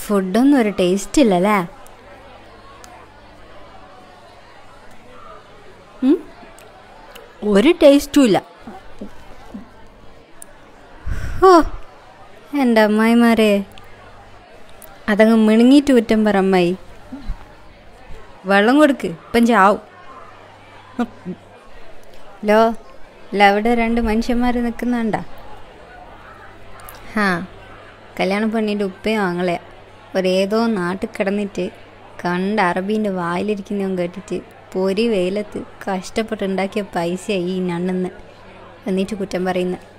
ഫുഡൊന്നും ഒരു ടേസ്റ്റ് ഇല്ലല്ലേ ഉം? ഒരു ടേസ്റ്റും ഇല്ല ഓ എൻ്റെ അമ്മായിമാരെ അതങ്ങ് മിണുങ്ങിയിട്ട് കുറ്റം പറ അമ്മായി വെള്ളം കൊടുക്ക് ഇപ്പം ചാവും ലോ അല്ല അവിടെ രണ്ട് മനുഷ്യന്മാർ നിൽക്കുന്നുണ്ടാ ഹാ കല്യാണം പെണ്ണിൻ്റെ ഉപ്പയും ആങ്ങളെ ഒരേതോ നാട്ടിൽ കിടന്നിട്ട് കണ്ട അറബീൻ്റെ വായിലിരിക്കുന്നതും കേട്ടിട്ട് പൊരി വെയിലത്ത് കഷ്ടപ്പെട്ടുണ്ടാക്കിയ പൈസ ഈ നണ്ണെന്ന് എന്നിട്ട് കുറ്റം പറയുന്നത്